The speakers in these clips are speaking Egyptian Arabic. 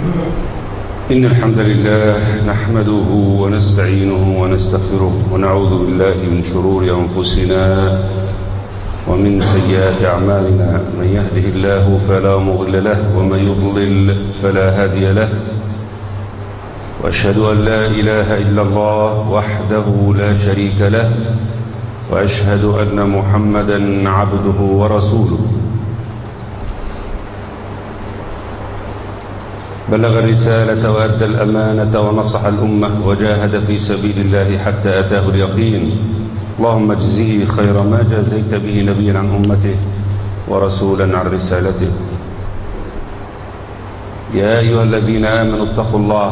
إن الحمد لله نحمده ونستعينه ونستغفره ونعوذ بالله من شرور أنفسنا ومن سيئات أعمالنا من يهده الله فلا مضل له ومن يضلل فلا هادي له وأشهد أن لا إله إلا الله وحده لا شريك له وأشهد أن محمدا عبده ورسوله بلغ الرسالة وأدى الأمانة ونصح الأمة وجاهد في سبيل الله حتى أتاه اليقين اللهم اجزه خير ما جازيت به نبيا عن أمته ورسولا عن رسالته يا أيها الذين آمنوا اتقوا الله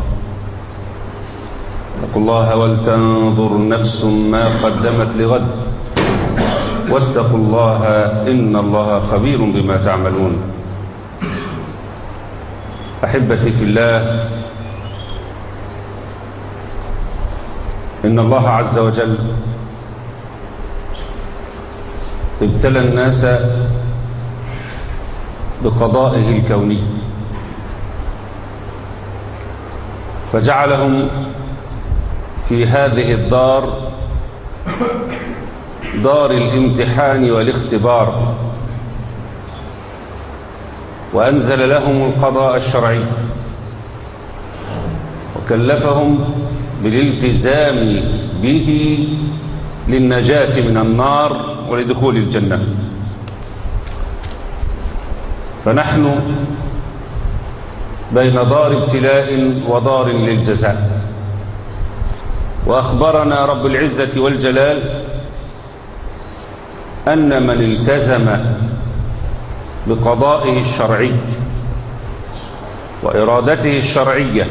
اتقوا الله ولتنظر نفس ما قدمت لغد واتقوا الله إن الله خبير بما تعملون أحبتي في الله إن الله عز وجل ابتلى الناس بقضائه الكوني فجعلهم في هذه الدار دار الامتحان والاختبار وأنزل لهم القضاء الشرعي وكلفهم بالالتزام به للنجاة من النار ولدخول الجنة فنحن بين دار ابتلاء ودار للجزاء وأخبرنا رب العزة والجلال أن من التزم بقضائه الشرعي وإرادته الشرعية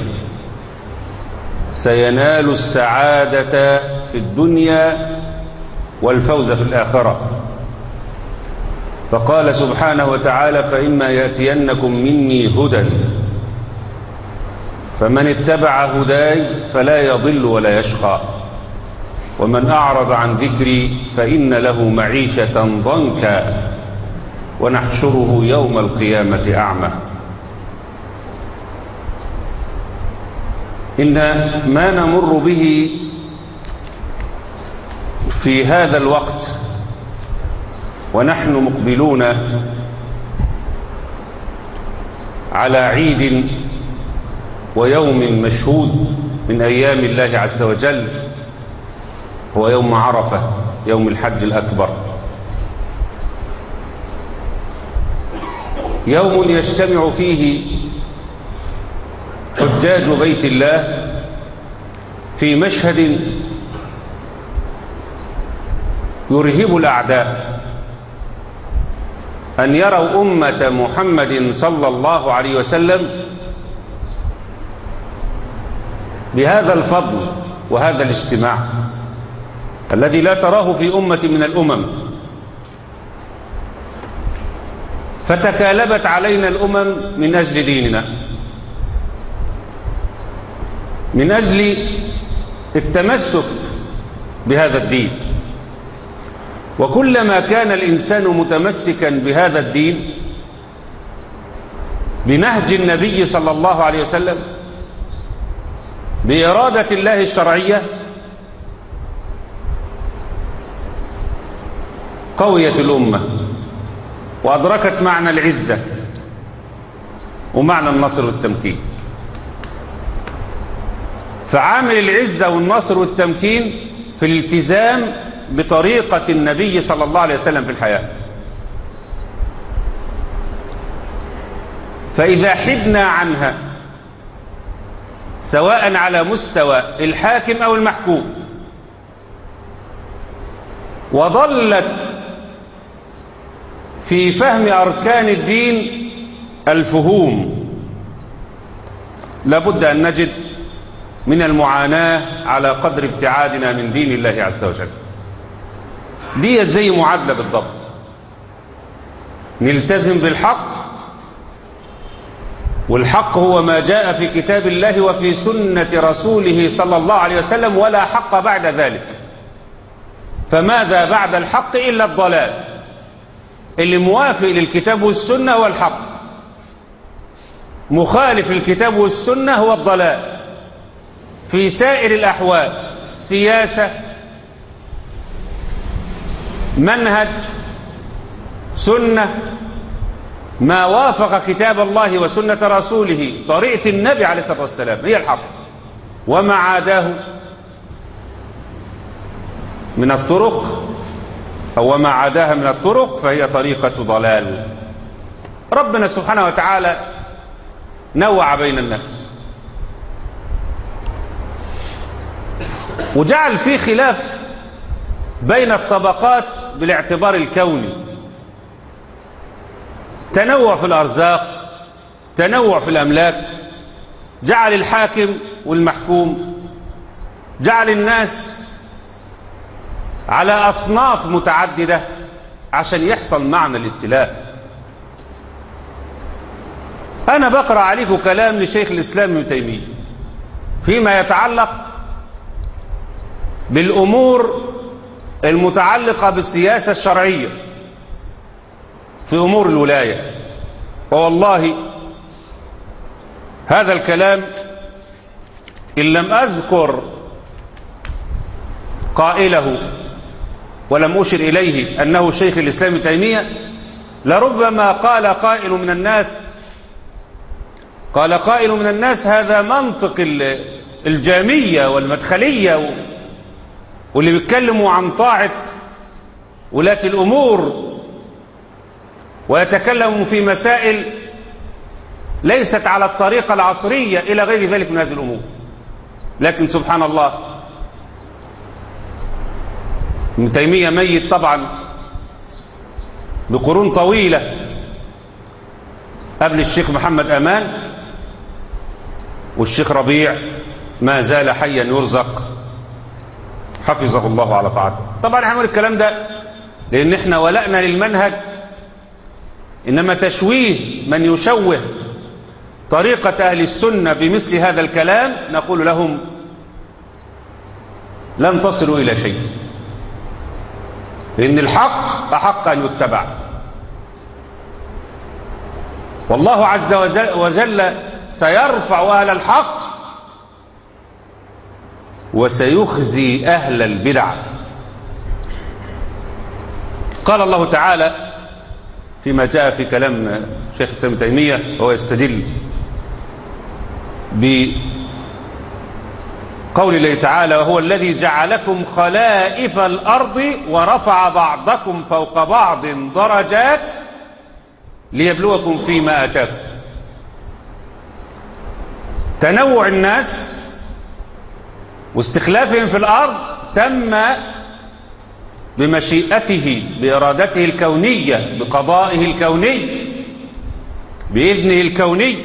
سينال السعادة في الدنيا والفوز في الآخرة فقال سبحانه وتعالى فإما يأتينكم مني هدى فمن اتبع هداي فلا يضل ولا يشقى ومن أعرض عن ذكري فإن له معيشة ضنكا ونحشره يوم القيامة أعمى إن ما نمر به في هذا الوقت ونحن مقبلون على عيد ويوم مشهود من أيام الله عز وجل هو يوم عرفة يوم الحج الأكبر يوم يجتمع فيه حجاج بيت الله في مشهد يرهب الأعداء أن يروا أمة محمد صلى الله عليه وسلم بهذا الفضل وهذا الاجتماع الذي لا تراه في أمة من الأمم فتكالبت علينا الأمم من أجل ديننا من أجل التمسك بهذا الدين وكلما كان الإنسان متمسكا بهذا الدين بنهج النبي صلى الله عليه وسلم بإرادة الله الشرعية قوية الأمة وأدركت معنى العزة ومعنى النصر والتمكين فعامل العزة والنصر والتمكين في الالتزام بطريقة النبي صلى الله عليه وسلم في الحياة فإذا حدنا عنها سواء على مستوى الحاكم أو المحكوم وظلت في فهم أركان الدين الفهوم لابد أن نجد من المعاناة على قدر ابتعادنا من دين الله عز وجل ديت زي معادلة بالضبط نلتزم بالحق والحق هو ما جاء في كتاب الله وفي سنة رسوله صلى الله عليه وسلم ولا حق بعد ذلك فماذا بعد الحق إلا الضلال اللي موافق للكتاب والسنة هو الحق مخالف الكتاب والسنة هو الضلال في سائر الأحوال سياسة منهج سنة ما وافق كتاب الله وسنة رسوله طريقة النبي عليه الصلاة والسلام هي الحق وما عاداه من الطرق أو ما عاداها من الطرق فهي طريقة ضلال ربنا سبحانه وتعالى نوع بين الناس وجعل في خلاف بين الطبقات بالاعتبار الكوني تنوع في الأرزاق تنوع في الأملاك جعل الحاكم والمحكوم جعل الناس على أصناف متعددة عشان يحصل معنى الابتلاء أنا بقرأ عليكم كلام لشيخ الإسلام ابن تيمية فيما يتعلق بالأمور المتعلقة بالسياسة الشرعية في أمور الولاية والله هذا الكلام إن لم أذكر قائله ولم أشر إليه أنه شيخ الإسلام ابن تيمية لربما قال قائل من الناس قال قائل من الناس هذا منطق الجامية والمدخلية واللي بيتكلموا عن طاعة ولاة الأمور ويتكلموا في مسائل ليست على الطريقة العصرية إلى غير ذلك من هذه الأمور لكن سبحان الله ابن تيمية ميت طبعا بقرون طويلة قبل الشيخ محمد أمان والشيخ ربيع ما زال حيا يرزق حفظه الله على طاعته طبعا احنا هنقول الكلام ده لان احنا ولأنا للمنهج انما تشويه من يشوه طريقة اهل السنة بمثل هذا الكلام نقول لهم لن تصلوا الى شيء لان الحق احق ان يتبع والله عز وجل سيرفع اهل الحق وسيخزي أهل البدع قال الله تعالى فيما جاء في كلام شيخ الإسلام ابن تيمية وهو يستدل بقول الله تعالى وهو الذي جعلكم خلائف الأرض ورفع بعضكم فوق بعض درجات ليبلوكم فيما آتاكم تنوع الناس واستخلافهم في الأرض تم بمشيئته بإرادته الكونية بقضائه الكوني بإذنه الكوني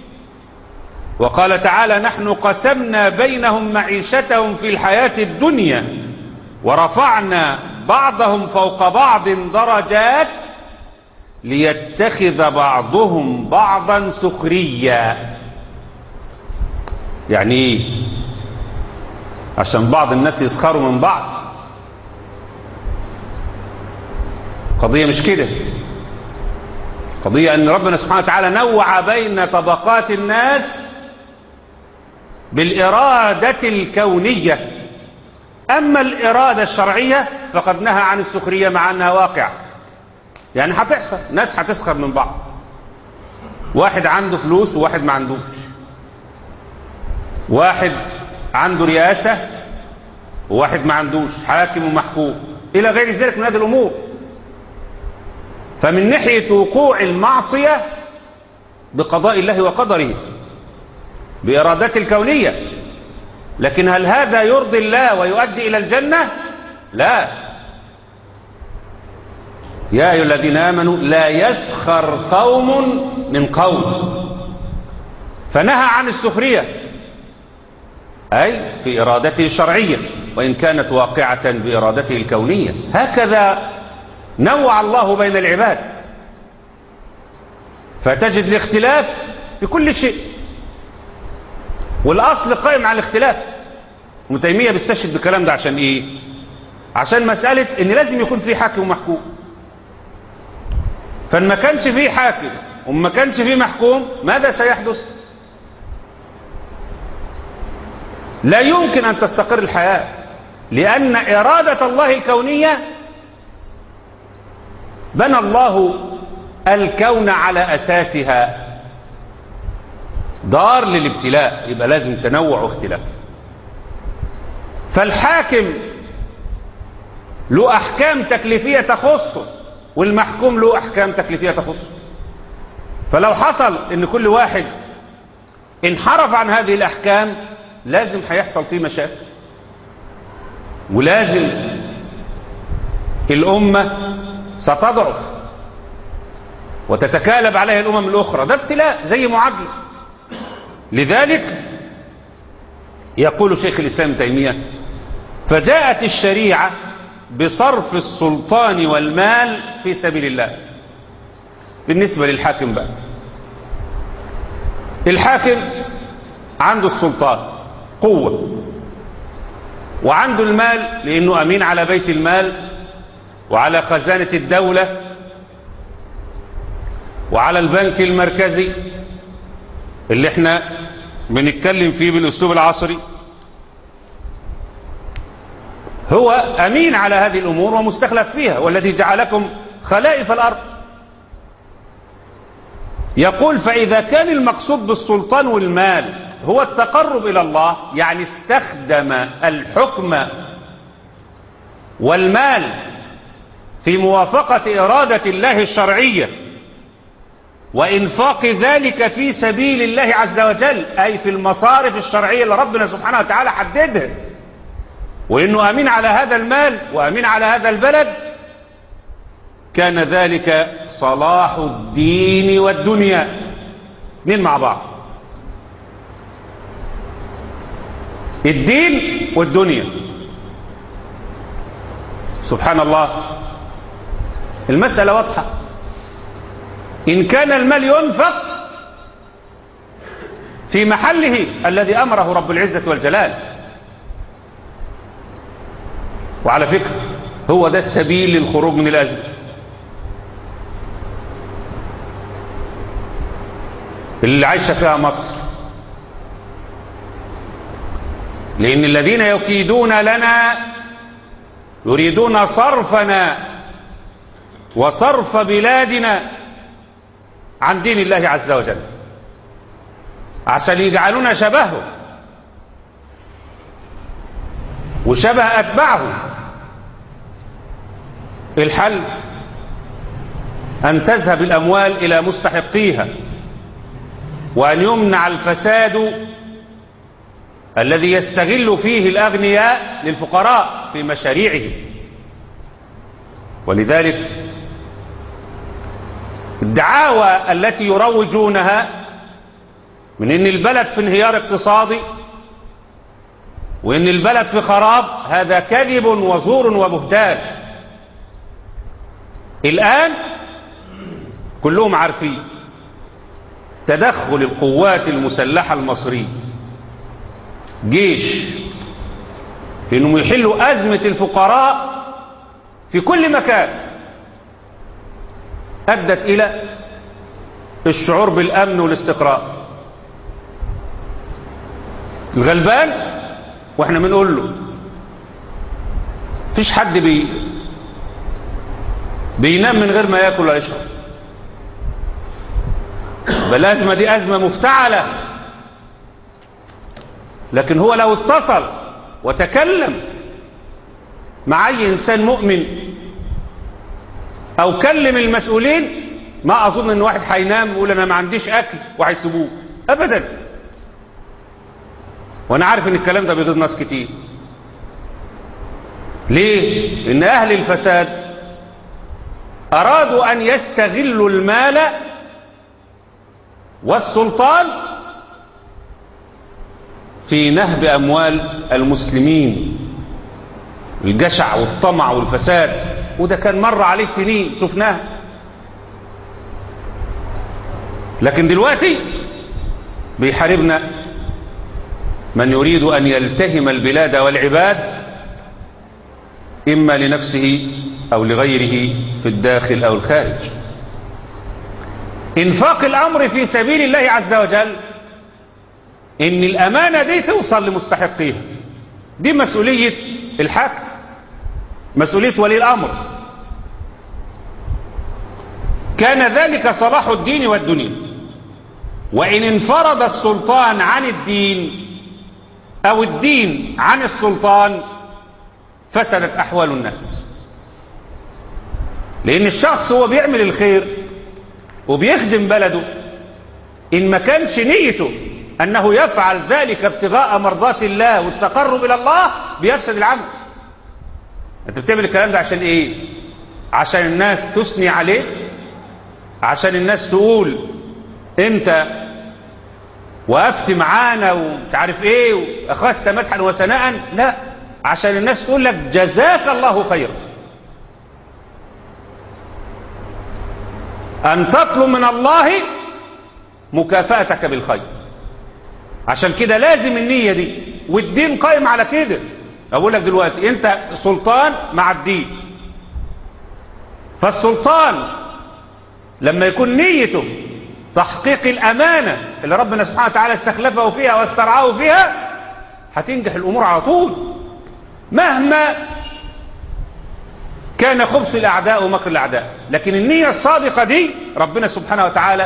وقال تعالى نحن قسمنا بينهم معيشتهم في الحياة الدنيا ورفعنا بعضهم فوق بعض درجات ليتخذ بعضهم بعضا سخريا يعني ايه عشان بعض الناس يسخروا من بعض قضية مش كده قضية ان ربنا سبحانه وتعالى نوع بين طبقات الناس بالإرادة الكونية أما الإرادة الشرعية فقد نهى عن السخرية مع أنها واقع يعني هتحصل ناس هتسخر من بعض واحد عنده فلوس وواحد ما عندوش واحد عنده رئاسة وواحد ما عندوش حاكم ومحكوم إلى غير ذلك من هذه الأمور فمن ناحية وقوع المعصية بقضاء الله وقدره بإرادته الكونية لكن هل هذا يرضي الله ويؤدي إلى الجنة لا يا أيها الذين آمنوا لا يسخر قوم من قوم فنهى عن السخرية أي في إرادته الشرعية وإن كانت واقعة بإرادته الكونية هكذا نوع الله بين العباد فتجد الاختلاف في كل شيء والأصل قائم على الاختلاف ابن تيمية بيستشهد بالكلام ده عشان إيه عشان مسألة إن لازم يكون في حاكم ومحكوم فإن ما كانش فيه حاكم وما كانش فيه محكوم ماذا سيحدث لا يمكن أن تستقر الحياة لأن إرادة الله الكونية بنى الله الكون على أساسها دار للابتلاء يبقى لازم تنوع واختلاف فالحاكم له أحكام تكليفية تخصه والمحكوم له أحكام تكليفية تخصه فلو حصل ان كل واحد انحرف عن هذه الأحكام لازم هيحصل فيه مشاكل ولازم الأمة ستضعف وتتكالب عليها الأمم الأخرى ده ابتلاء زي معادلة لذلك يقول شيخ الإسلام تيمية فجاءت الشريعة بصرف السلطان والمال في سبيل الله بالنسبة للحاكم بقى الحاكم عنده السلطان قوة وعنده المال لأنه أمين على بيت المال وعلى خزانة الدولة وعلى البنك المركزي اللي احنا بنتكلم فيه بالأسلوب العصري هو أمين على هذه الأمور ومستخلف فيها والذي جعلكم خلائف الأرض يقول فإذا كان المقصود بالسلطان والمال هو التقرب إلى الله يعني استخدم الحكم والمال في موافقة إرادة الله الشرعية وإنفاق ذلك في سبيل الله عز وجل أي في المصارف الشرعية اللي ربنا سبحانه وتعالى حددها وإنه أمين على هذا المال وأمين على هذا البلد كان ذلك صلاح الدين والدنيا اثنين مع بعض الدين والدنيا سبحان الله المسألة واضحة إن كان المال ينفق في محله الذي أمره رب العزة والجلال وعلى فكرة هو ده السبيل للخروج من الأزمة اللي عايشة فيها مصر لأن الذين يكيدون لنا يريدون صرفنا وصرف بلادنا عن دين الله عز وجل عشان يجعلونا شبهه وشبه أتباعه الحل أن تذهب الأموال إلى مستحقيها وأن يمنع الفساد الذي يستغل فيه الأغنياء للفقراء في مشاريعهم ولذلك الدعاوى التي يروجونها من ان البلد في انهيار اقتصادي وان البلد في خراب هذا كذب وزور وبهتان الان كلهم عارفين تدخل القوات المسلحة المصرية جيش انهم يحلوا ازمة الفقراء في كل مكان ادت الى الشعور بالامن والاستقرار الغلبان واحنا بنقول له فيش حد بي بينام من غير ما ياكل ولا يشرب بالازمه دي ازمه مفتعله لكن هو لو اتصل وتكلم مع اي انسان مؤمن او كلم المسؤولين ما اظن ان واحد هينام ويقول انا ما عنديش اكل وهيسيبوه ابدا وانا عارف ان الكلام ده بيغيظ ناس كتير ليه ان اهل الفساد ارادوا ان يستغلوا المال والسلطان في نهب اموال المسلمين الجشع والطمع والفساد وده كان مر عليه سنين شفناه لكن دلوقتي بيحاربنا من يريد ان يلتهم البلاد والعباد اما لنفسه او لغيره في الداخل او الخارج انفاق الامر في سبيل الله عز وجل ان الامانة دي توصل لمستحقيها دي مسؤولية الحاكم مسؤولية ولي الامر كان ذلك صلاح الدين والدنيا وان انفرد السلطان عن الدين او الدين عن السلطان فسدت احوال الناس لان الشخص هو بيعمل الخير وبيخدم بلده ان ما كانش نيته انه يفعل ذلك ابتغاء مرضات الله والتقرب الى الله بيفسد العمل انت بتعمل الكلام ده عشان ايه عشان الناس تثني عليه عشان الناس تقول انت وقفت معانا ومش عارف ايه واخذت مدحا وثناء لا عشان الناس تقول لك جزاك الله خيرا ان تطلب من الله مكافأتك بالخير عشان كده لازم النية دي والدين قائم على كده اقول لك دلوقتي انت سلطان مع الدين فالسلطان لما يكون نيته تحقيق الامانة اللي ربنا سبحانه وتعالى استخلفه فيها واسترعاه فيها هتنجح الامور على طول مهما كان خبث الاعداء ومكر الاعداء لكن النية الصادقة دي ربنا سبحانه وتعالى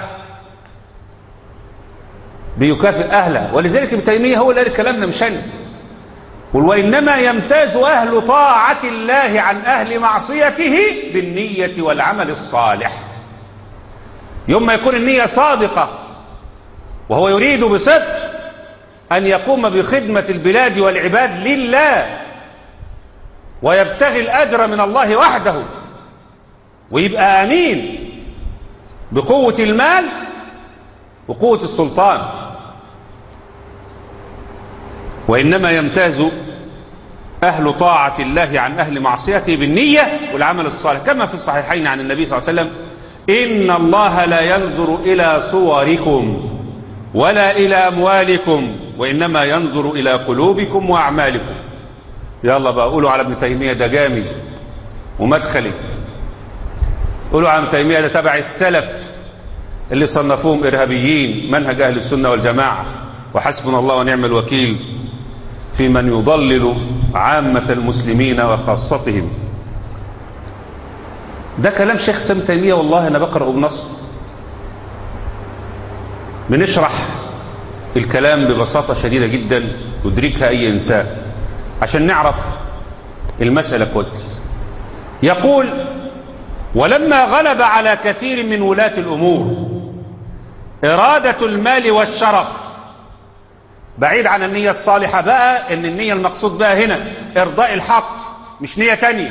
بيكافئ اهلها ولذلك ابن تيميه هو اللي قال الكلام ده مش انا وانما يمتاز اهل طاعه الله عن اهل معصيته بالنيه والعمل الصالح يوم ما يكون النيه صادقه وهو يريد بصدق ان يقوم بخدمه البلاد والعباد لله ويبتغي الاجر من الله وحده ويبقى امين بقوه المال وقوه السلطان وإنما يمتاز أهل طاعة الله عن أهل معصيته بالنية والعمل الصالح كما في الصحيحين عن النبي صلى الله عليه وسلم إن الله لا ينظر إلى صوركم ولا إلى أموالكم وإنما ينظر إلى قلوبكم وأعمالكم يلا بقى قولوا على ابن تيمية ده جامي ومدخلي قولوا على ابن تيمية ده تبع السلف اللي صنفوهم إرهابيين منهج أهل السنة والجماعة وحسبنا الله ونعم الوكيل في من يضلل عامة المسلمين وخاصتهم ده كلام شيخ سام تيمية والله أنا بقرأه بنص بنشرح الكلام ببساطة شديدة جدا يدركها أي إنسان عشان نعرف المسألة كويس يقول ولما غلب على كثير من ولاة الأمور إرادة المال والشرف بعيد عن النية الصالحة بقى ان النية المقصود بقى هنا ارضاء الحق مش نية تانية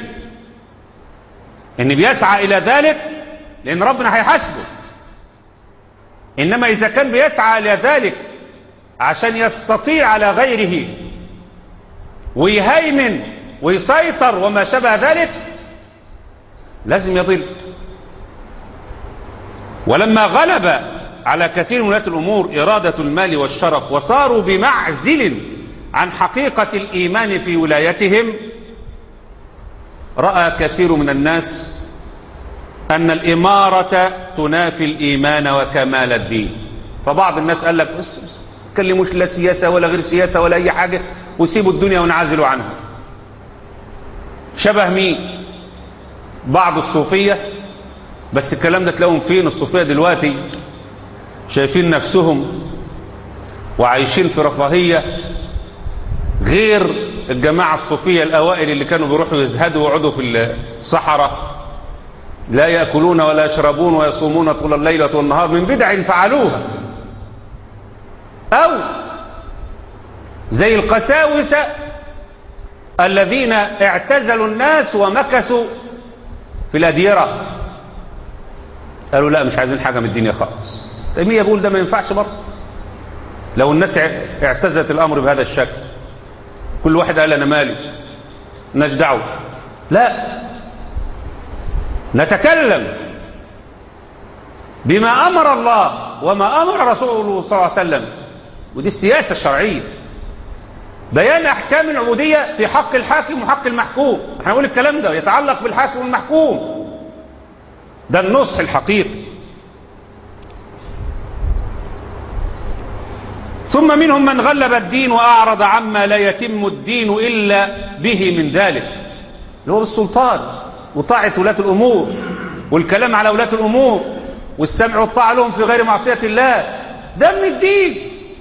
ان بيسعى الى ذلك لان ربنا هيحاسبه انما اذا كان بيسعى الى ذلك عشان يستطيع على غيره ويهيمن ويسيطر وما شابه ذلك لازم يضل ولما غلب على كثير من ولاة الأمور إرادة المال والشرف وصاروا بمعزل عن حقيقة الإيمان في ولايتهم رأى كثير من الناس أن الإمارة تنافي الإيمان وكمال الدين فبعض الناس قال لك بس بس تكلموش لا سياسة ولا غير سياسة ولا أي حاجة وسيبوا الدنيا ونعزلوا عنها شبه مين بعض الصوفية بس الكلام ده تلاقوهم فين الصوفية دلوقتي شايفين نفسهم وعايشين في رفاهية غير الجماعة الصوفية الأوائل اللي كانوا بيروحوا يزهدوا ويقعدوا في الصحراء لا يأكلون ولا يشربون ويصومون طول الليلة والنهار من بدع فعلوها أو زي القساوسة الذين اعتزلوا الناس ومكثوا في الأديرة قالوا لا مش عايزين حاجة من الدنيا خالص تيمية بيقول ده ما ينفعش برضه لو الناس اعتزت الأمر بهذا الشكل كل واحد قال أنا مالي مالناش دعوة لا نتكلم بما أمر الله وما أمر رسوله صلى الله عليه وسلم ودي السياسة الشرعية بيان أحكام العبودية في حق الحاكم وحق المحكوم احنا نقول الكلام ده يتعلق بالحاكم والمحكوم ده النصح الحقيقي ثم منهم من غلب الدين وأعرض عما لا يتم الدين إلا به من ذلك اللي هو بالسلطان وطاعة ولاة الأمور والكلام على ولاة الأمور والسمع والطاعة لهم في غير معصية الله ده من الدين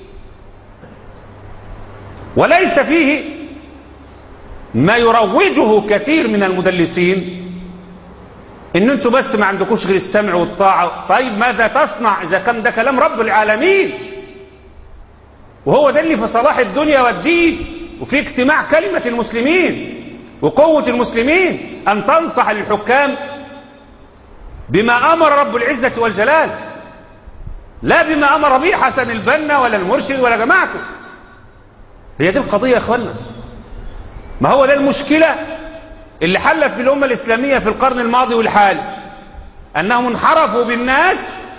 وليس فيه ما يروجه كثير من المدلسين ان انتوا بس ما عندكوش غير السمع والطاعة طيب ماذا تصنع اذا كان ده كلام رب العالمين وهو ده اللي في صلاح الدنيا والدين وفي اجتماع كلمة المسلمين وقوة المسلمين ان تنصح للحكام بما امر رب العزة والجلال لا بما امر به حسن البنا ولا المرشد ولا جماعته هي دي القضية يا اخوانا ما هو ده المشكلة اللي حلت بالأمة الإسلامية في القرن الماضي والحالي أنهم انحرفوا بالناس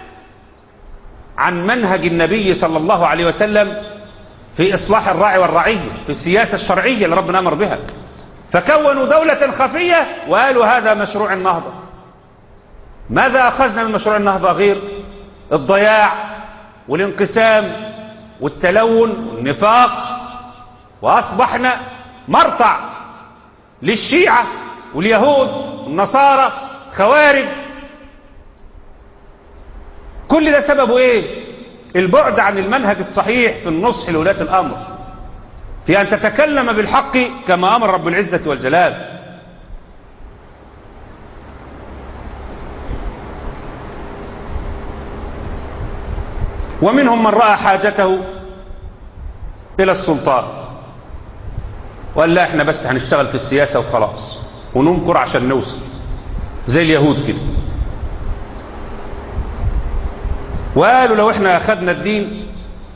عن منهج النبي صلى الله عليه وسلم في إصلاح الراعي والرعية في السياسة الشرعية اللي ربنا أمر بها فكونوا دولة خفية وقالوا هذا مشروع النهضة ماذا أخذنا من مشروع النهضة غير الضياع والانقسام والتلون والنفاق وأصبحنا مرتع للشيعة واليهود والنصارى خوارج كل ده سببه ايه البعد عن المنهج الصحيح في النصح لولاة الامر في ان تتكلم بالحق كما امر رب العزة والجلال ومنهم من رأى حاجته الى السلطان وقال لا احنا بس هنشتغل في السياسة وخلاص وننكر عشان نوصل زي اليهود كده وقالوا لو احنا اخذنا الدين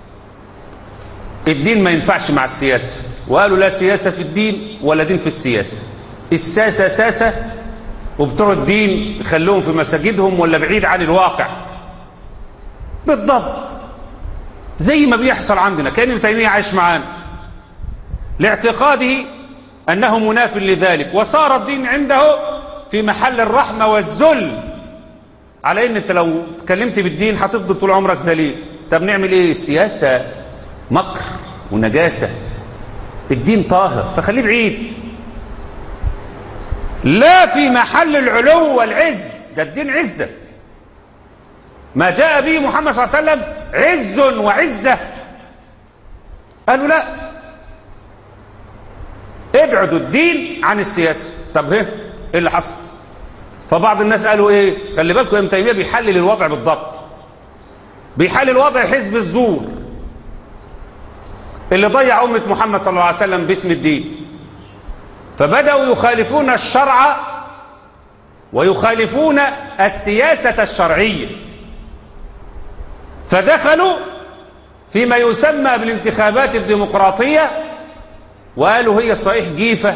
الدين ما ينفعش مع السياسة وقالوا لا سياسة في الدين ولا دين في السياسة الساسة ساسة وبتوع الدين يخلوهم في مساجدهم ولا بعيد عن الواقع بالضبط زي ما بيحصل عندنا كان ابن تيمية عايش معانا لاعتقاده أنه مناف لذلك وصار الدين عنده في محل الرحمة والذل على ان انت لو اتكلمت بالدين هتفضل طول عمرك ذليل طب نعمل ايه السياسة مكر ونجاسة الدين طاهر فخليه بعيد لا في محل العلو والعز ده الدين عزة ما جاء به محمد صلى الله عليه وسلم عز وعزة قالوا لا ابعدوا الدين عن السياسة طب ايه ايه اللي حصل فبعض الناس قالوا ايه خلي بالكم ابن تيميه بيحلل الوضع بالضبط بيحلل وضع حزب الزور اللي ضيع امه محمد صلى الله عليه وسلم باسم الدين فبداوا يخالفون الشرع ويخالفون السياسه الشرعيه فدخلوا فيما يسمى بالانتخابات الديمقراطيه وقالوا هي صحيح جيفه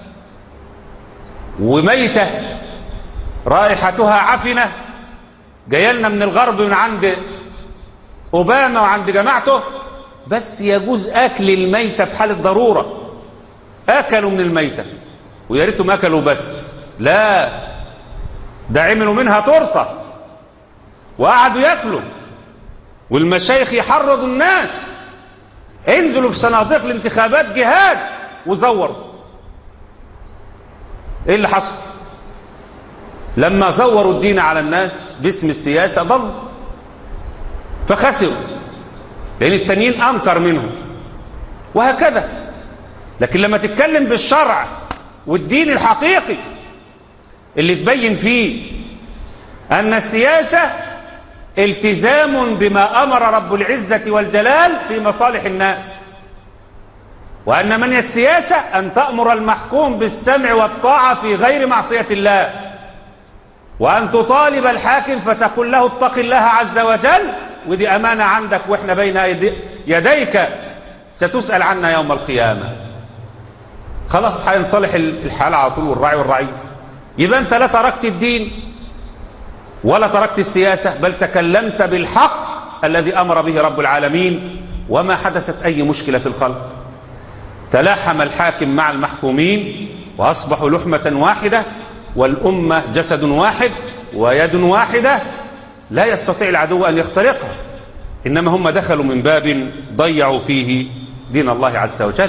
وميته رائحتها عفنة جايه لنا من الغرب من عند أوباما وعند جماعته بس يجوز أكل الميتة في حالة ضرورة أكلوا من الميتة ويا ريتهم أكلوا بس لا ده عملوا منها تورته وقعدوا ياكلوا والمشايخ يحرضوا الناس انزلوا في صناديق الانتخابات جهاد وزوروا ايه اللي حصل لما زوروا الدين على الناس باسم السياسة ضل فخسروا لأن التانيين أنكر منهم وهكذا لكن لما تتكلم بالشرع والدين الحقيقي اللي تبين فيه أن السياسة التزام بما أمر رب العزة والجلال في مصالح الناس وأن من السياسة أن تأمر المحكوم بالسمع والطاعة في غير معصية الله وأن تطالب الحاكم فتقول له اتق الله عز وجل ودي أمانة عندك وإحنا بين يديك ستسأل عنا يوم القيامة خلاص هينصلح الحال على طول والراعي والرعي يبقى أنت لا تركت الدين ولا تركت السياسة بل تكلمت بالحق الذي أمر به رب العالمين وما حدثت أي مشكلة في الخلق تلاحم الحاكم مع المحكومين وأصبحوا لحمة واحدة والأمة جسد واحد ويد واحدة لا يستطيع العدو أن يخترقها إنما هم دخلوا من باب ضيعوا فيه دين الله عز وجل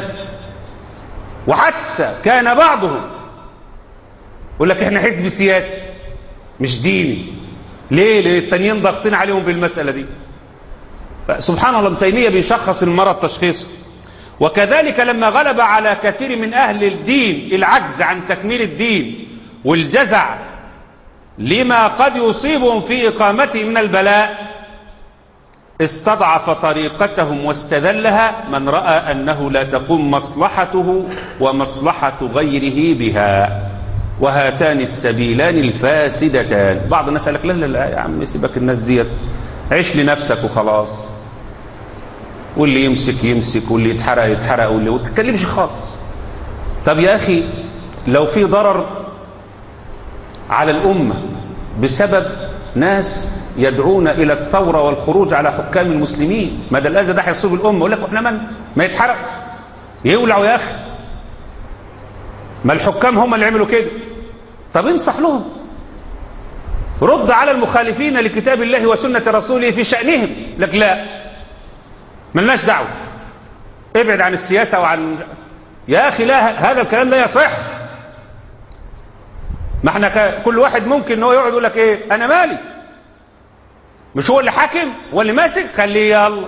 وحتى كان بعضهم يقول لك احنا حزب سياسي مش ديني ليه لان التانيين ضاغطين عليهم بالمسألة دي فسبحان الله ابن تيمية بيشخص المرض تشخيصه وكذلك لما غلب على كثير من أهل الدين العجز عن تكميل الدين والجزع لما قد يصيبهم في إقامته من البلاء استضعف طريقتهم واستذلها من رأى أنه لا تقوم مصلحته ومصلحة غيره بها وهاتان السبيلان الفاسدتان بعض الناس قال لك لا لا لا يا عم سيبك الناس ديت عيش لنفسك وخلاص واللي يمسك يمسك واللي يتحرق يتحرق واللي ما تتكلمش خالص طب يا أخي لو في ضرر على الأمة بسبب ناس يدعون إلى الثورة والخروج على حكام المسلمين ما ده الأذى ده هيصيب الأمة يقول لك احنا من ما يتحرق يولعوا يا أخي ما الحكام هم اللي عملوا كده طب انصح لهم رد على المخالفين لكتاب الله وسنة رسوله في شأنهم لك لا ملناش دعوة ابعد عن السياسة وعن يا أخي لا هذا الكلام لا يصح ما احنا ك... كل واحد ممكن ان هو يقعد يقول لك ايه انا مالي مش هو اللي حاكم هو اللي ماسك خليه يلا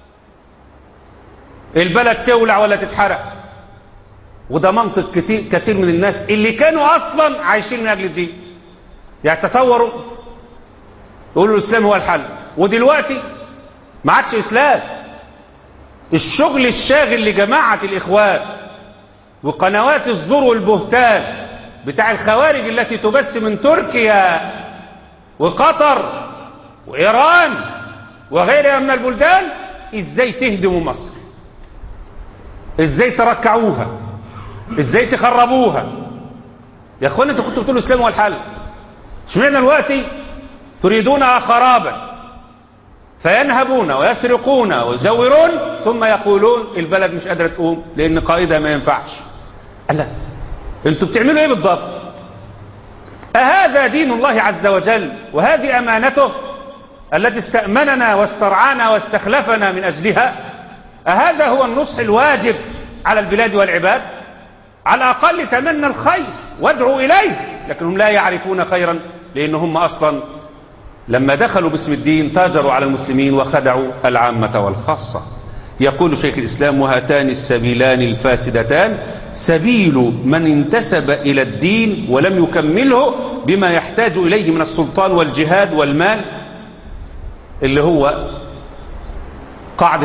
البلد تولع ولا تتحرق وده منطق كتير, كثير من الناس اللي كانوا اصلا عايشين من اجل الدين يعني تصوروا يقولوا الاسلام هو الحل ودلوقتي ما عادش اسلام الشغل الشاغل لجماعة الاخوان وقنوات الزور والبهتان بتاع الخوارج التي تبث من تركيا وقطر وإيران وغيرها من البلدان ازاي تهدموا مصر ازاي تركعوها ازاي تخربوها يا اخوان انتوا كنتوا بتقولوا الاسلام هو الحل اشمعنى دلوقتي تريدونها خرابا فينهبون ويسرقون ويزورون ثم يقولون البلد مش قادره تقوم لان قائدها ما ينفعش لا انتوا بتعملوا ايه بالضبط أهذا دين الله عز وجل وهذه أمانته التي استأمننا واسترعانا واستخلفنا من أجلها أهذا هو النصح الواجب على البلاد والعباد على الأقل تمنى الخير وادعوا إليه لكنهم لا يعرفون خيرا لأنهم أصلا لما دخلوا باسم الدين تاجروا على المسلمين وخدعوا العامة والخاصة يقول شيخ الإسلام وهاتان السبيلان الفاسدتان سبيل من انتسب إلى الدين ولم يكمله بما يحتاج إليه من السلطان والجهاد والمال اللي هو قاعدة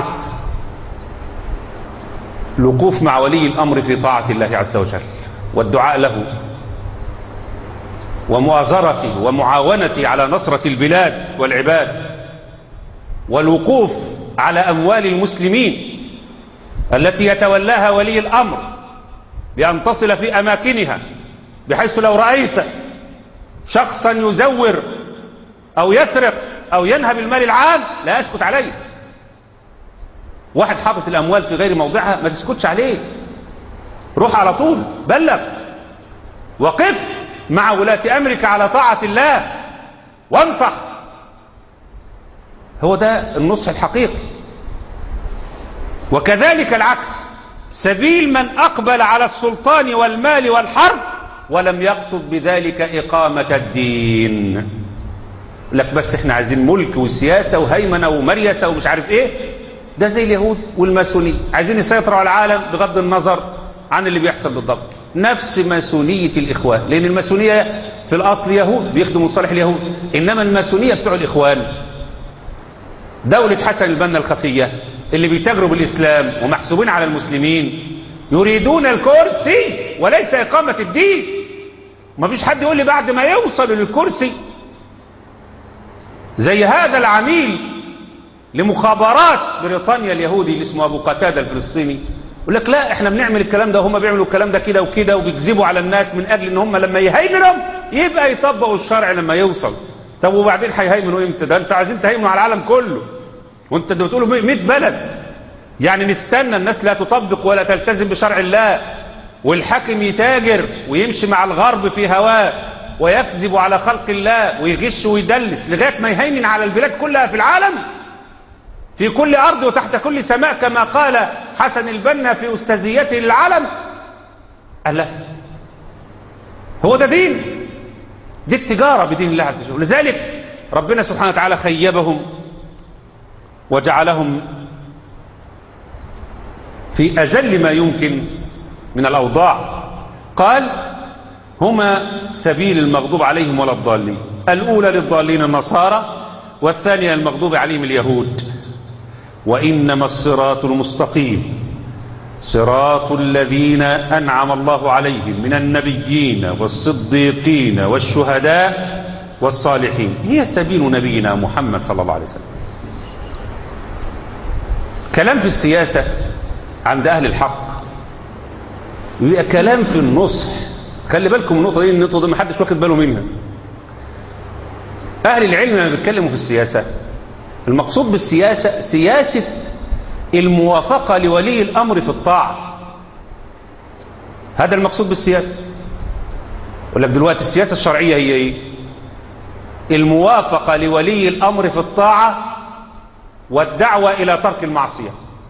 الوقوف مع ولي الأمر في طاعة الله عز وجل والدعاء له ومؤازرته ومعاونته على نصرة البلاد والعباد والوقوف على أموال المسلمين التي يتولاها ولي الأمر بأن تصل في أماكنها بحيث لو رأيت شخصا يزور أو يسرق أو ينهب المال العام لا يسكت عليه واحد حاطط الأموال في غير موضعها ما تسكتش عليه روح على طول بلغ وقف مع ولاة أمرك على طاعة الله وانصح هو ده النصح الحقيقي وكذلك العكس سبيل من أقبل على السلطان والمال والحرب ولم يقصد بذلك إقامة الدين لك بس احنا عايزين ملك وسياسة وهيمنة ومريسة ومش عارف ايه ده زي اليهود والماسونية عايزين يسيطروا على العالم بغض النظر عن اللي بيحصل بالضبط نفس ماسونية الإخوان لأن الماسونية في الأصل يهود بيخدموا صالح اليهود إنما الماسونية بتوع الإخوان دولة حسن البنا الخفية اللي بيتاجروا بالإسلام ومحسوبين على المسلمين يريدون الكرسي وليس إقامة الدين ما فيش حد يقول لي بعد ما يوصل للكرسي زي هذا العميل لمخابرات بريطانيا اليهودي اللي اسمه أبو قتادة الفلسطيني يقول لك لا احنا بنعمل الكلام ده وهم بيعملوا الكلام ده كده وكده وبيكذبوا على الناس من أجل ان هم لما يهيمنوا يبقى يطبقوا الشرع لما يوصل طب وبعدين هيهيمنوا امتى ده انت عايزين تهيمنوا على العالم كله وانت بتقولوا 100 بلد يعني نستنى الناس لا تطبق ولا تلتزم بشرع الله والحاكم يتاجر ويمشي مع الغرب في هواه ويكذب على خلق الله ويغش ويدلس لغايه ما يهيمن على البلاد كلها في العالم في كل أرض وتحت كل سماء كما قال حسن البنا في أستاذيته للعالم قال لا هو ده دين دي التجارة بدين الله عز وجل لذلك ربنا سبحانه وتعالى خيبهم وجعلهم في أجل ما يمكن من الأوضاع قال هما سبيل المغضوب عليهم ولا الضالين الأولى للضالين النصارى والثانية المغضوب عليهم اليهود وإنما الصراط المستقيم صراط الذين أنعم الله عليهم من النبيين والصديقين والشهداء والصالحين هي سبيل نبينا محمد صلى الله عليه وسلم كلام في السياسة عند أهل الحق يبقى كلام في النصح خلي بالكم من النقطة دي النقطة دي محدش واخد باله منها أهل العلم لما بيتكلموا في السياسة المقصود بالسياسة سياسة الموافقة لولي الأمر في الطاعة هذا المقصود بالسياسة يقول لك دلوقتي السياسة الشرعية هي ايه الموافقة لولي الأمر في الطاعة والدعوة إلى ترك المعصية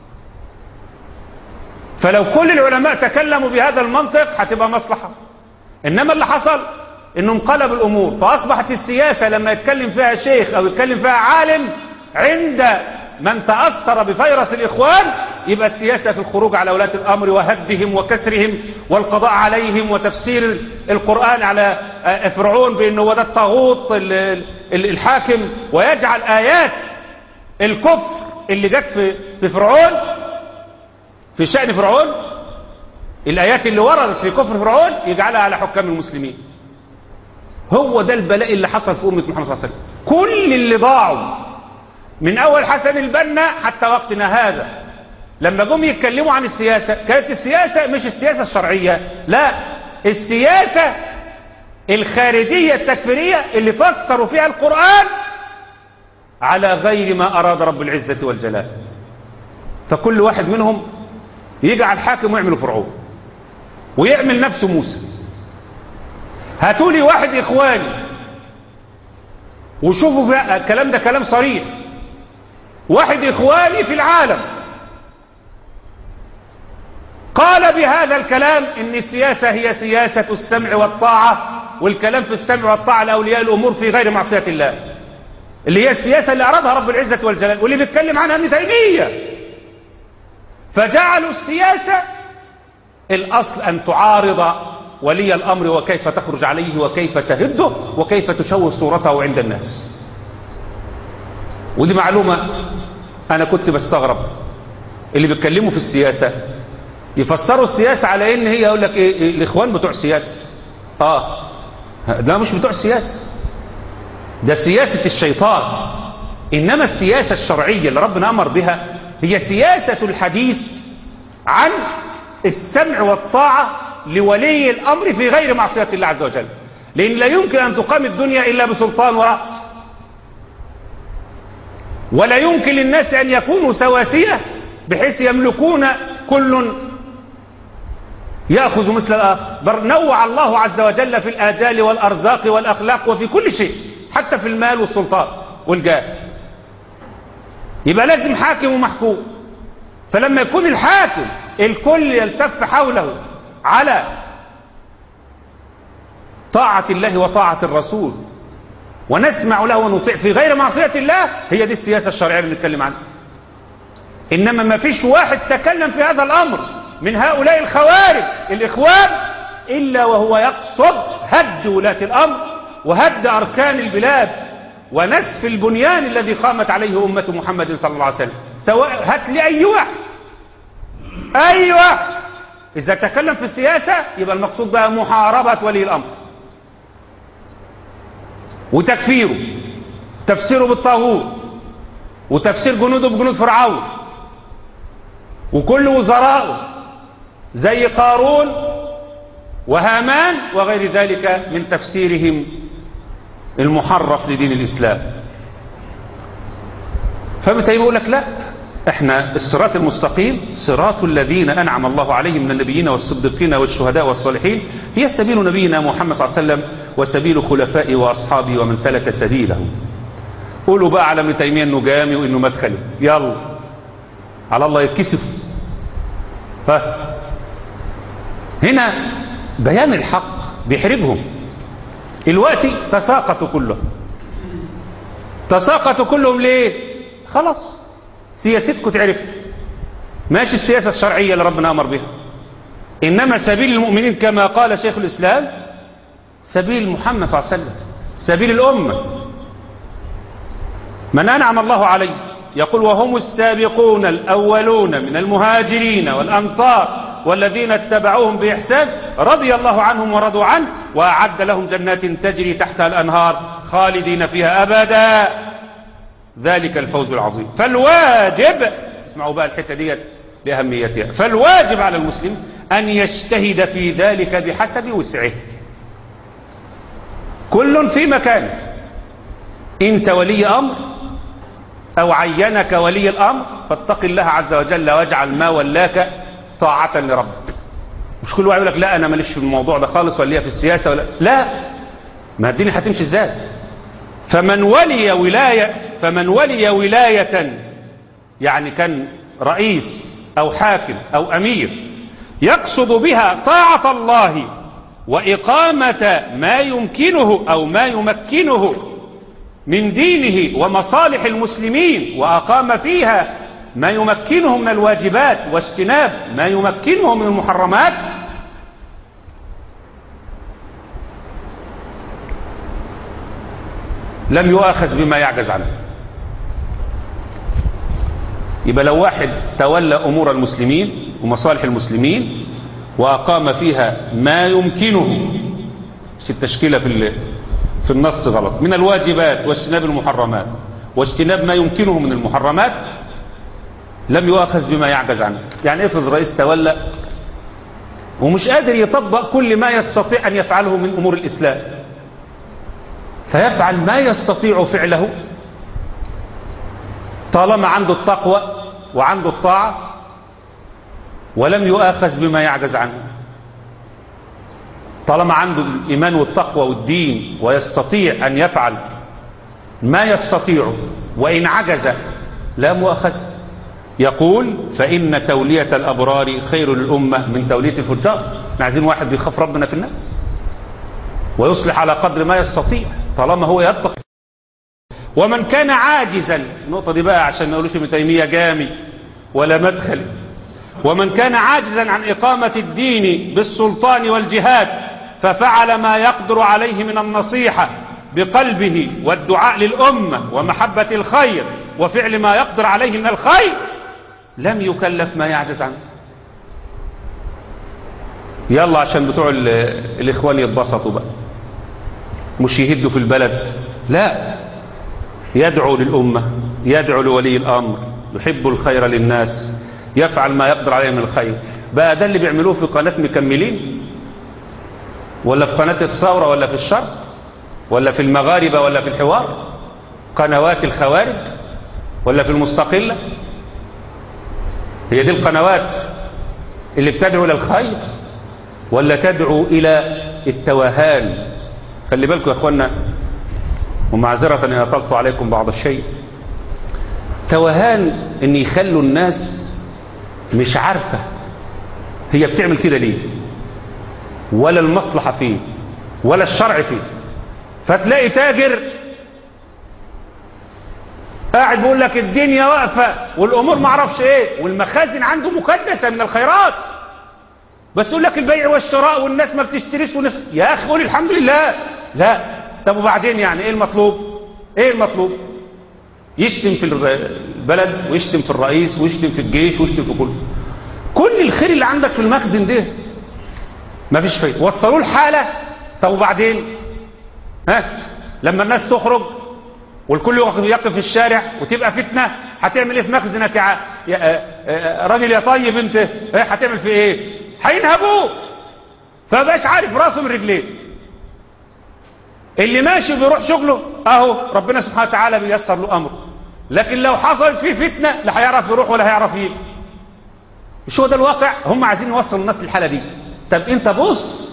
فلو كل العلماء تكلموا بهذا المنطق هتبقى مصلحة إنما اللي حصل إنه انقلب الأمور فأصبحت السياسة لما يتكلم فيها شيخ أو يتكلم فيها عالم عند من تأثر بفيروس الإخوان يبقى السياسة في الخروج على ولاة الأمر وهدهم وكسرهم والقضاء عليهم وتفسير القرآن على فرعون بأنه هو ده الطاغوت الحاكم ويجعل آيات الكفر اللي جت في في فرعون في شأن فرعون الآيات اللي وردت في كفر فرعون يجعلها على حكام المسلمين هو ده البلاء اللي حصل في أمة محمد صلى الله عليه وسلم كل اللي ضاعوا من أول حسن البنا حتى وقتنا هذا لما جم يتكلموا عن السياسة كانت السياسة مش السياسة الشرعية لا السياسة الخارجية التكفيرية اللي فسروا فيها القرآن على غير ما أراد رب العزة والجلال فكل واحد منهم يجعل حاكم ويعمل فرعون ويعمل نفسه موسى هاتولي واحد إخواني وشوفوا في الكلام ده كلام صريح واحد إخواني في العالم قال بهذا الكلام إن السياسة هي سياسة السمع والطاعة والكلام في السمع والطاعة لأولياء الأمور في غير معصية الله اللي هي السياسة اللي أرادها رب العزة والجلال واللي بيتكلم عنها ابن تيمية فجعلوا السياسة الأصل أن تعارض ولي الأمر وكيف تخرج عليه وكيف تهده وكيف تشوه صورته عند الناس ودي معلومة أنا كنت بستغرب اللي بيتكلموا في السياسة يفسروا السياسة على إن هي يقول لك إيه, إيه الإخوان بتوع سياسة آه ده مش بتوع سياسة ده سياسة الشيطان إنما السياسة الشرعية اللي ربنا أمر بها هي سياسة الحديث عن السمع والطاعة لولي الأمر في غير معصية الله عز وجل لأن لا يمكن أن تقام الدنيا إلا بسلطان ورأس ولا يمكن للناس أن يكونوا سواسية بحيث يملكون كل يأخذ مثل الآخر بل نوع الله عز وجل في الآجال والأرزاق والأخلاق وفي كل شيء حتى في المال والسلطان والجاه يبقى لازم حاكم ومحكوم فلما يكون الحاكم الكل يلتف حوله على طاعة الله وطاعة الرسول ونسمع له ونطيع في غير معصية الله هي دي السياسة الشرعية اللي بنتكلم عنها إنما ما فيش واحد تكلم في هذا الأمر من هؤلاء الخوارج الإخوان إلا وهو يقصد هد ولاة الأمر وهد أركان البلاد ونسف البنيان الذي قامت عليه أمة محمد صلى الله عليه وسلم سواء هات لي أي واحد أي واحد إذا تكلم في السياسة يبقى المقصود بها محاربة ولي الأمر وتكفيره تفسيره بالطاغوت وتفسير جنوده بجنود فرعون وكل وزرائه زي قارون وهامان وغير ذلك من تفسيرهم المحرف لدين الإسلام فابن تيمية يقول لك لا احنا الصراط المستقيم صراط الذين أنعم الله عليهم من النبيين والصديقين والشهداء والصالحين هي سبيل نبينا محمد صلى الله عليه وسلم وسبيل خلفائه وأصحابه ومن سلك سبيله قولوا بقى على ابن تيميه انه جامي وانه مدخلي يلا على الله يتكسف ها هنا بيان الحق بيحرجهم الوقت تساقطوا كلهم تساقطوا كلهم ليه خلاص سياستكم تعرف ماشي السياسة الشرعية اللي ربنا أمر بها إنما سبيل المؤمنين كما قال شيخ الإسلام سبيل محمد صلى الله عليه وسلم سبيل الأمة من أنعم الله عليه يقول وهم السابقون الأولون من المهاجرين والأنصار والذين اتبعوهم بإحسان رضي الله عنهم ورضوا عنه وأعد لهم جنات تجري تحتها الأنهار خالدين فيها أبدا ذلك الفوز العظيم فالواجب اسمعوا بقى الحتة ديت لأهميتها فالواجب على المسلم أن يجتهد في ذلك بحسب وسعه كل في مكانه انت ولي امر او عينك ولي الامر فاتق الله عز وجل واجعل ما ولاك طاعة لربك مش كل واحد يقول لك لا انا ماليش في الموضوع ده خالص ولا ليا في السياسة ولا لا ما الدنيا هتمشي ازاي فمن ولي ولاية فمن ولي ولاية يعني كان رئيس او حاكم او امير يقصد بها طاعة الله وإقامة ما يمكنه أو ما يمكنه من دينه ومصالح المسلمين وأقام فيها ما يمكنه من الواجبات واجتناب ما يمكنه من المحرمات لم يؤاخذ بما يعجز عنه يبقى لو واحد تولى أمور المسلمين ومصالح المسلمين وأقام فيها ما يمكنه في التشكيلة في في النص غلط من الواجبات واجتناب المحرمات واجتناب ما يمكنه من المحرمات لم يؤاخذ بما يعجز عنه يعني افرض الرئيس تولى ومش قادر يطبق كل ما يستطيع أن يفعله من أمور الإسلام فيفعل ما يستطيع فعله طالما عنده التقوى وعنده الطاعة ولم يؤاخذ بما يعجز عنه طالما عنده الإيمان والتقوى والدين ويستطيع أن يفعل ما يستطيع وإن عجز لا مؤاخذ يقول فإن تولية الأبرار خير للأمة من تولية الفجار احنا عايزين واحد بيخاف ربنا في الناس ويصلح على قدر ما يستطيع طالما هو يتقي ومن كان عاجزا النقطة دي بقى عشان ما نقولوش ابن تيمية جامي ولا مدخلي ومن كان عاجزا عن إقامة الدين بالسلطان والجهاد ففعل ما يقدر عليه من النصيحة بقلبه والدعاء للأمة ومحبة الخير وفعل ما يقدر عليه من الخير لم يكلف ما يعجز عنه يلا عشان بتوع الإخوان يتبسطوا بقى مش يهدوا في البلد لا يدعو للأمة يدعو لولي الأمر يحب الخير للناس يفعل ما يقدر عليه من الخير بقى ده اللي بيعملوه في قناة مكملين ولا في قناة الثورة ولا في الشرق ولا في المغاربة ولا في الحوار قنوات الخوارج ولا في المستقلة هي دي القنوات اللي بتدعو إلى الخير ولا تدعو إلى التوهان خلي بالكم يا أخوانا ومعذرة إن أطلت عليكم بعض الشيء توهان إن يخلوا الناس مش عارفة هي بتعمل كده ليه ولا المصلحة فيه ولا الشرع فيه فتلاقي تاجر قاعد بيقول لك الدنيا واقفة والأمور معرفش ايه والمخازن عنده مكدسة من الخيرات بس يقول لك البيع والشراء والناس ما بتشتريش والناس يا أخي قول الحمد لله لا طب وبعدين يعني ايه المطلوب ايه المطلوب يشتم في البلد ويشتم في الرئيس ويشتم في الجيش ويشتم في كله كل الخير اللي عندك في المخزن ده ما فيش فايده وصلوه الحالة طب وبعدين ها لما الناس تخرج والكل يقف, يقف في الشارع وتبقى فتنة هتعمل ايه في مخزنك يا, يا راجل يا طيب انت ايه هتعمل في ايه هينهبوه فبقاش عارف راسه من رجليه اللي ماشي بيروح شغله اهو ربنا سبحانه وتعالى بيسر له امره لكن لو حصلت فيه فتنة لا هيعرف يروح ولا هيعرف يجي مش هو ده الواقع هم عايزين يوصلوا الناس للحالة دي طب انت بص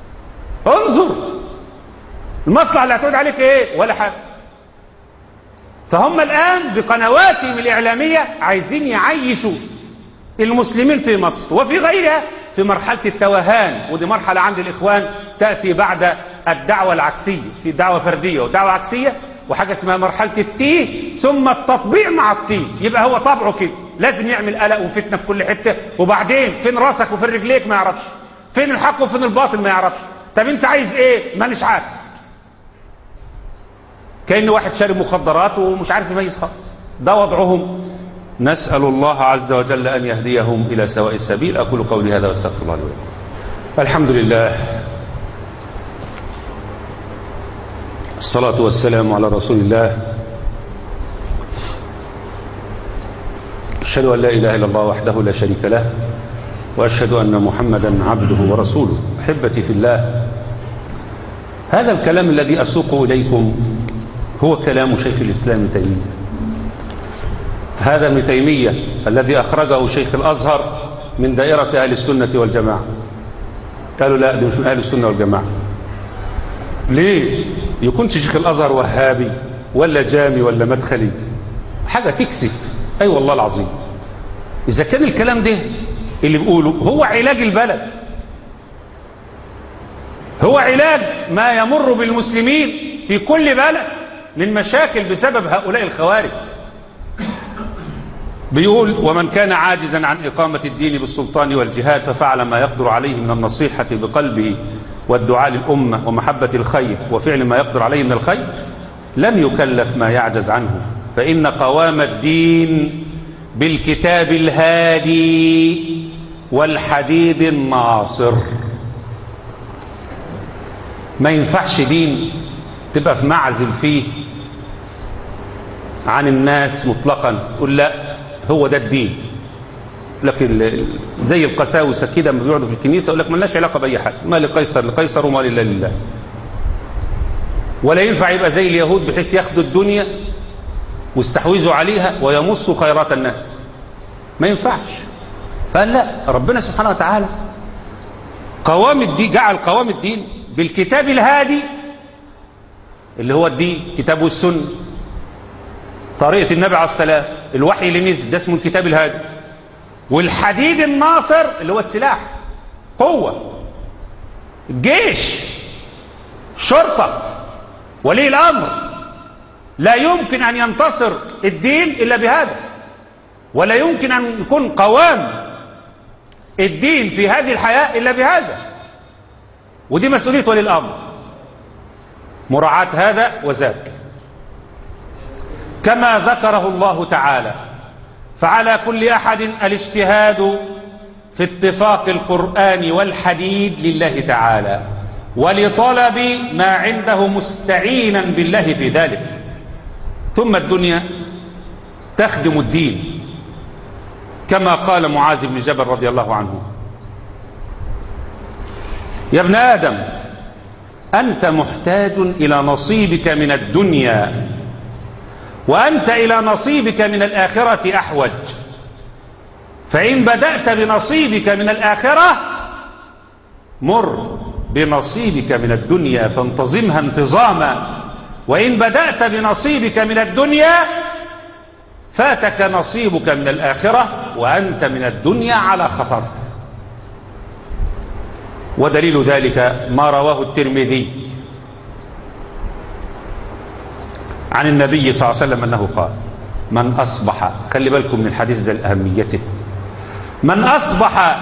انظر المصلحة اللي هتعود عليك ايه ولا حاجة فهم الآن بقنواتهم الإعلامية عايزين يعيشوا المسلمين في مصر وفي غيرها في مرحلة التوهان ودي مرحلة عند الإخوان تأتي بعد الدعوة العكسية في دعوة فردية ودعوة عكسية وحاجة اسمها مرحلة التيه ثم التطبيع مع التيه يبقى هو طبعه كده لازم يعمل قلق وفتنة في كل حتة وبعدين فين راسك وفين رجليك ما يعرفش فين الحق وفين الباطل ما يعرفش طب انت عايز ايه مانيش عارف كأن واحد شارب مخدرات ومش عارف يميز خالص ده وضعهم نسأل الله عز وجل أن يهديهم إلى سواء السبيل أقول قولي هذا واستغفر الله لي ولكم الحمد لله الصلاة والسلام على رسول الله أشهد أن لا إله إلا الله وحده لا شريك له وأشهد أن محمدا عبده ورسوله أحبتي في الله هذا الكلام الذي أسوق إليكم هو كلام شيخ الإسلام ابن تيمية هذا ابن تيمية الذي أخرجه شيخ الأزهر من دائرة أهل السنة والجماعة قالوا لا ده مش من أهل السنة والجماعة ليه يكونش شيخ الأزهر وهابي ولا جامي ولا مدخلي حاجة تكسف أي أيوة والله العظيم إذا كان الكلام ده اللي بيقوله هو علاج البلد هو علاج ما يمر بالمسلمين في كل بلد من مشاكل بسبب هؤلاء الخوارج بيقول ومن كان عاجزا عن إقامة الدين بالسلطان والجهاد ففعل ما يقدر عليه من النصيحة بقلبه والدعاء للأمة ومحبة الخير وفعل ما يقدر عليه من الخير لم يكلف ما يعجز عنه فإن قوام الدين بالكتاب الهادي والحديد الناصر ما ينفعش دين تبقى في معزل فيه عن الناس مطلقا تقول لا هو ده الدين لكن زي القساوسه كده لما بيقعدوا في الكنيسه يقول لك مالناش علاقه باي حد ما لقيصر لقيصر وما لله لله ولا ينفع يبقى زي اليهود بحيث ياخدوا الدنيا واستحوذوا عليها ويمصوا خيرات الناس ما ينفعش فقال لا ربنا سبحانه وتعالى قوام الدين جعل قوام الدين بالكتاب الهادي اللي هو الدين كتاب والسنه طريقه النبي عليه السلام الوحي اللي نزل ده اسمه الكتاب الهادي والحديد الناصر اللي هو السلاح قوة الجيش شرطة ولي الأمر لا يمكن أن ينتصر الدين إلا بهذا ولا يمكن أن يكون قوام الدين في هذه الحياة إلا بهذا ودي مسؤولية ولي الأمر مراعاة هذا وذاك كما ذكره الله تعالى فعلى كل أحد الاجتهاد في اتفاق القرآن والحديد لله تعالى ولطلب ما عنده مستعينا بالله في ذلك ثم الدنيا تخدم الدين كما قال معاذ بن جبل رضي الله عنه يا ابن آدم أنت محتاج إلى نصيبك من الدنيا وأنت إلى نصيبك من الآخرة أحوج فإن بدأت بنصيبك من الآخرة مر بنصيبك من الدنيا فانتظمها انتظاما وإن بدأت بنصيبك من الدنيا فاتك نصيبك من الآخرة وأنت من الدنيا على خطر ودليل ذلك ما رواه الترمذي عن النبي صلى الله عليه وسلم أنه قال من أصبح خلي بالكم من الحديث ذا لأهميته من أصبح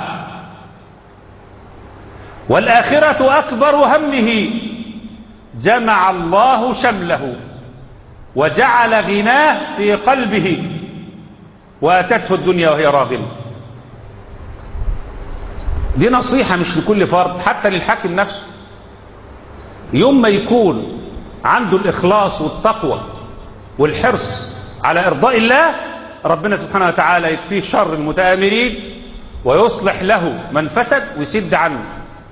والآخرة أكبر همه جمع الله شمله وجعل غناه في قلبه واتته الدنيا وهي راغمة دي نصيحة مش لكل فرد حتى للحاكم نفسه يوم ما يكون عنده الإخلاص والتقوى والحرص على إرضاء الله ربنا سبحانه وتعالى يكفيه شر المتآمرين ويصلح له من فسد ويسد عنه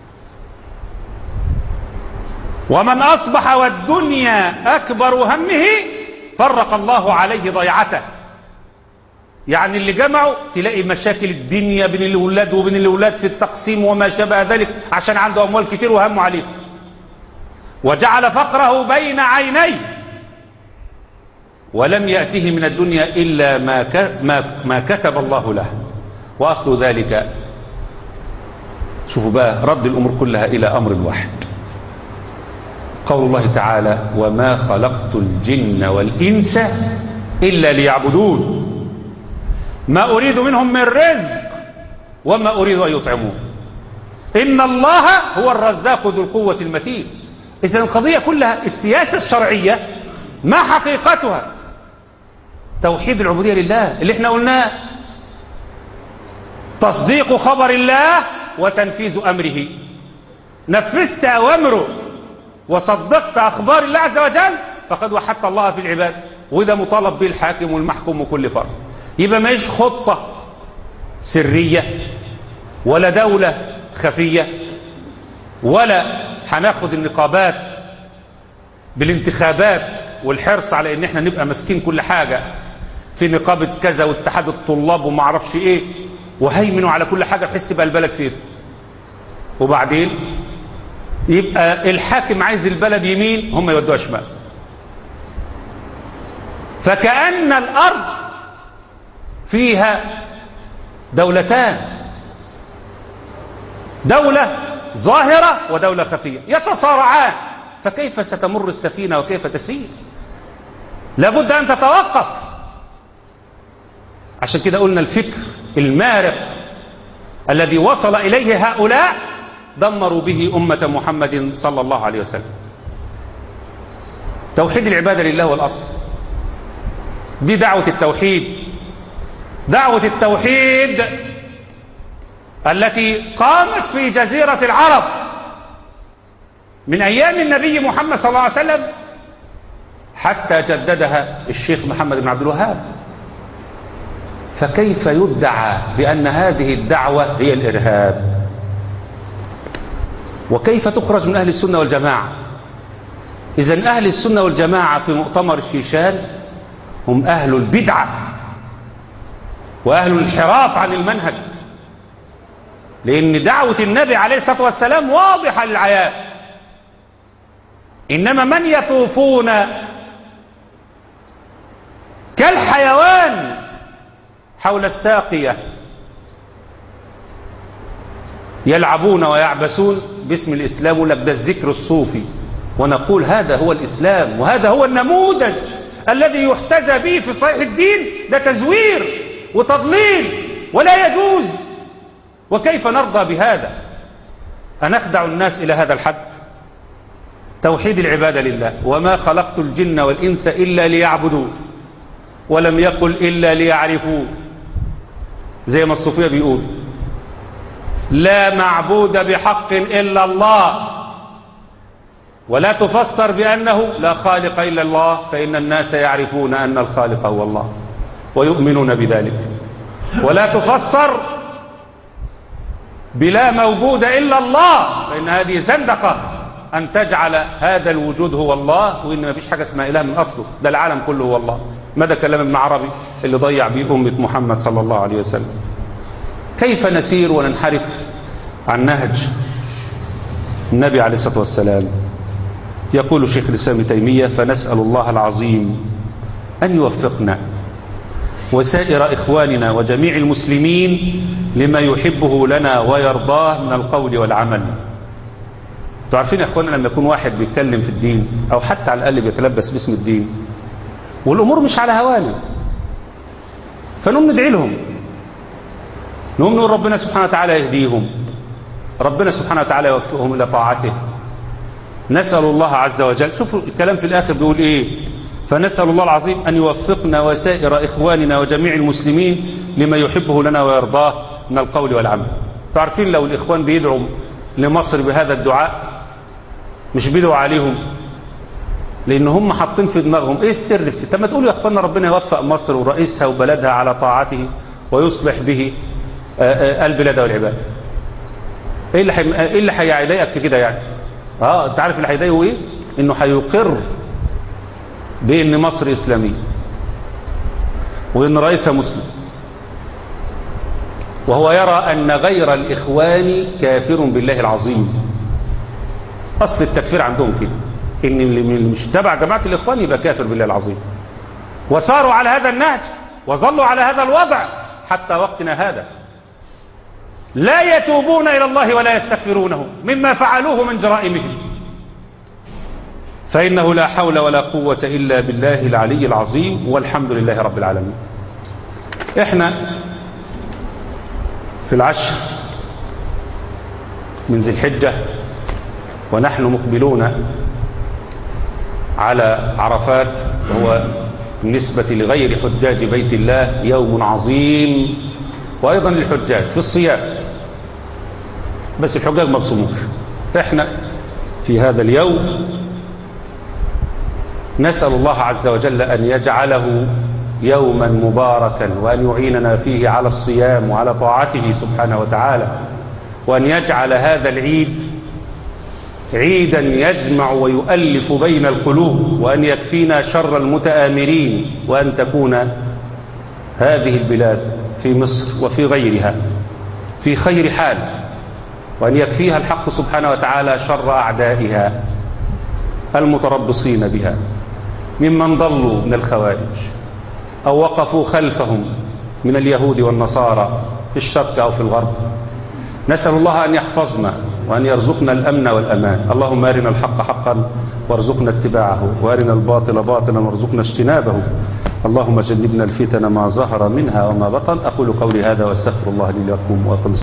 ومن أصبح والدنيا أكبر همه فرق الله عليه ضيعته يعني اللي جمعوا تلاقي مشاكل الدنيا بين الأولاد وبين الأولاد في التقسيم وما شابه ذلك عشان عنده أموال كتير وهمه عليه وجعل فقره بين عينيه ولم يأته من الدنيا إلا ما, ك... ما... ما كتب الله له وأصل ذلك شوفوا بقى رد الأمور كلها إلى أمر واحد قول الله تعالى وما خلقت الجن والإنس إلا ليعبدون ما أريد منهم من رزق وما أريد أن يطعمون إن الله هو الرزاق ذو القوة المتين إذا القضية كلها السياسة الشرعية ما حقيقتها توحيد العبودية لله اللي احنا قلناه تصديق خبر الله وتنفيذ أمره نفذت أوامره وصدقت أخبار الله عز وجل فقد وحدت الله في العباد وده مطالب به الحاكم والمحكوم وكل فرد يبقى ماهيش خطة سرية ولا دولة خفية ولا هناخد النقابات بالانتخابات والحرص على ان احنا نبقى ماسكين كل حاجة في نقابة كذا واتحاد الطلاب وما اعرفش ايه وهيمنوا على كل حاجة بحيث تبقى البلد فيه وبعدين يبقى الحاكم عايز البلد يمين هم يودوها شمال فكأن الأرض فيها دولتان دولة ظاهرة ودولة خفية يتصارعان فكيف ستمر السفينة وكيف تسير لابد أن تتوقف عشان كده قلنا الفكر المارق الذي وصل إليه هؤلاء دمروا به أمة محمد صلى الله عليه وسلم توحيد العبادة لله والأصل دي دعوة التوحيد دعوة التوحيد التي قامت في جزيرة العرب من أيام النبي محمد صلى الله عليه وسلم حتى جددها الشيخ محمد بن عبد الوهاب فكيف يدعى بأن هذه الدعوة هي الإرهاب وكيف تخرج من أهل السنة والجماعة إذا أهل السنة والجماعة في مؤتمر الشيشان هم أهل البدعة وأهل الانحراف عن المنهج لأن دعوة النبي عليه الصلاة والسلام واضحة للعيان إنما من يطوفون كالحيوان حول الساقية يلعبون ويعبسون باسم الإسلام لك ده الذكر الصوفي ونقول هذا هو الإسلام وهذا هو النموذج الذي يحتذى به في صحيح الدين ده تزوير وتضليل ولا يجوز وكيف نرضى بهذا أنخدع الناس إلى هذا الحد توحيد العبادة لله وما خلقت الجن والإنس إلا ليعبدوا ولم يقل إلا ليعرفوا زي ما الصوفية بيقول لا معبود بحق إلا الله ولا تفسر بأنه لا خالق إلا الله فإن الناس يعرفون أن الخالق هو الله ويؤمنون بذلك ولا تفسر بلا موجود إلا الله فإن هذه زندقة أن تجعل هذا الوجود هو الله وإن ما فيش حاجة اسمها إله من أصله ده العالم كله هو الله ماذا كلام ابن عربي اللي ضيع به أمة محمد صلى الله عليه وسلم كيف نسير وننحرف عن نهج النبي عليه الصلاة والسلام يقول شيخ الإسلام ابن تيمية فنسأل الله العظيم أن يوفقنا وسائر إخواننا وجميع المسلمين لما يحبه لنا ويرضاه من القول والعمل تعرفين يا إخواننا لما يكون واحد بيتكلم في الدين أو حتى على الأقل بيتلبس باسم الدين والأمور مش على هوانا فنقوم ندعي لهم نقوم نقول ربنا سبحانه وتعالى يهديهم ربنا سبحانه وتعالى يوفقهم إلى طاعته نسأل الله عز وجل شوفوا الكلام في الآخر بيقول إيه فنسأل الله العظيم أن يوفقنا وسائر إخواننا وجميع المسلمين لما يحبه لنا ويرضاه من القول والعمل تعرفين لو الإخوان بيدعوا لمصر بهذا الدعاء مش بيدعوا عليهم لأن هم حاطين في دماغهم إيه السر في طب ما تقولوا يا أخوانا ربنا يوفق مصر ورئيسها وبلدها على طاعته ويصلح به البلاد والعباد ايه اللي حي... ايه اللي هيضايقك في كده يعني اه انت عارف اللي هيضايقه ايه انه هيقر بان مصر اسلاميه وان رئيسها مسلم وهو يرى ان غير الاخوان كافر بالله العظيم اصل التكفير عندهم كده ان اللي مش تبع جماعه الاخوان يبقى كافر بالله العظيم وساروا على هذا النهج وظلوا على هذا الوضع حتى وقتنا هذا لا يتوبون إلى الله ولا يستغفرونه مما فعلوه من جرائمهم فإنه لا حول ولا قوة إلا بالله العلي العظيم والحمد لله رب العالمين احنا في العشر من ذي الحجة ونحن مقبلون على عرفات وهو بالنسبة لغير حجاج بيت الله يوم عظيم وأيضا للحجاج في الصيام بس الحجاج ما بصموش احنا في هذا اليوم نسأل الله عز وجل أن يجعله يوما مباركا وأن يعيننا فيه على الصيام وعلى طاعته سبحانه وتعالى وأن يجعل هذا العيد عيدا يجمع ويؤلف بين القلوب وأن يكفينا شر المتآمرين وأن تكون هذه البلاد في مصر وفي غيرها في خير حال وأن يكفيها الحق سبحانه وتعالى شر أعدائها المتربصين بها ممن ضلوا من الخوارج أو وقفوا خلفهم من اليهود والنصارى في الشرق أو في الغرب نسأل الله أن يحفظنا وأن يرزقنا الأمن والأمان اللهم أرنا الحق حقا وارزقنا اتباعه وأرنا الباطل باطلا وارزقنا اجتنابه اللهم جنبنا الفتن ما ظهر منها وما بطن أقول قولي هذا واستغفر الله لي ولكم وأقول